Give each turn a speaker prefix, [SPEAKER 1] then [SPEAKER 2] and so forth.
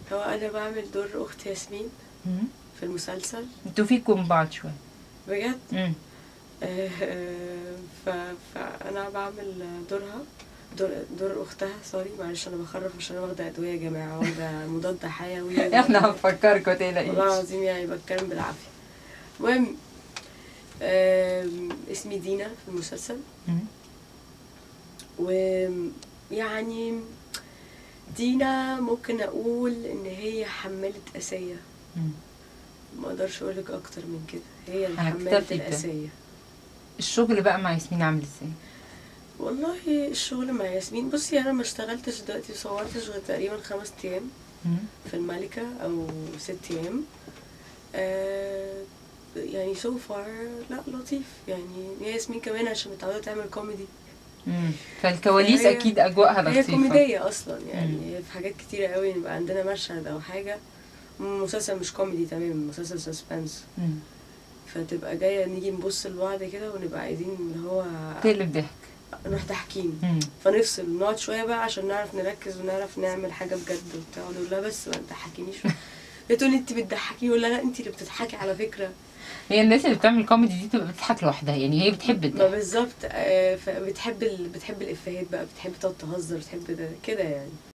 [SPEAKER 1] هو انا بعمل دور اخت ياسمين
[SPEAKER 2] مم.
[SPEAKER 1] في المسلسل
[SPEAKER 2] انتوا فيكم بعض شويه
[SPEAKER 1] بجد
[SPEAKER 2] مم.
[SPEAKER 1] آه، ف... فانا بعمل دورها دور دور اختها سوري معلش انا بخرف عشان انا واخده ادويه يا جماعه واخده مضاد حيوي
[SPEAKER 2] احنا هنفكركم
[SPEAKER 1] والله
[SPEAKER 2] تقلقيش
[SPEAKER 1] العظيم يعني بتكلم بالعافيه المهم آم، اسمي دينا في المسلسل
[SPEAKER 2] مم.
[SPEAKER 1] ويعني دينا ممكن اقول ان هي حمالة اسية
[SPEAKER 2] مم.
[SPEAKER 1] ما اقدرش اقولك اكتر من كده هي اللي
[SPEAKER 2] هنكتفي
[SPEAKER 1] حمالة
[SPEAKER 2] بده.
[SPEAKER 1] الاسية
[SPEAKER 2] الشغل بقى مع ياسمين عامل ازاي؟
[SPEAKER 1] والله الشغل مع ياسمين بصي انا ما اشتغلتش دلوقتي صورتش غير تقريبا خمس ايام
[SPEAKER 2] مم.
[SPEAKER 1] في الملكة او ست ايام آه يعني سو فار لا لطيف يعني هي ياسمين كمان عشان متعودة تعمل كوميدي
[SPEAKER 2] مم. فالكواليس
[SPEAKER 1] هي-
[SPEAKER 2] اكيد اجواءها
[SPEAKER 1] هي
[SPEAKER 2] لطيفه
[SPEAKER 1] كوميدية اصلا
[SPEAKER 2] مم.
[SPEAKER 1] يعني في حاجات كتيرة قوي يبقى عندنا مشهد او حاجة مسلسل مش كوميدي تمام مسلسل سسبنس
[SPEAKER 2] مم.
[SPEAKER 1] فتبقى جاية نيجي نبص لبعض كده ونبقى عايزين اللي هو
[SPEAKER 2] تقلب ضحك
[SPEAKER 1] نروح ضاحكين
[SPEAKER 2] مم.
[SPEAKER 1] فنفصل نقعد شوية بقى عشان نعرف نركز ونعرف نعمل حاجة بجد وبتاع نقول لها بس ما تضحكينيش هي تقول لي انت بتضحكيني ولا لا انت اللي بتضحكي على فكرة
[SPEAKER 2] هي الناس اللي بتعمل كوميدي دي تبقى بتضحك لوحدها يعني هي بتحب
[SPEAKER 1] ما
[SPEAKER 2] الضحك
[SPEAKER 1] بالظبط آه، فبتحب ال... بتحب الافيهات بقى بتحب تقعد تهزر بتحب ده كده يعني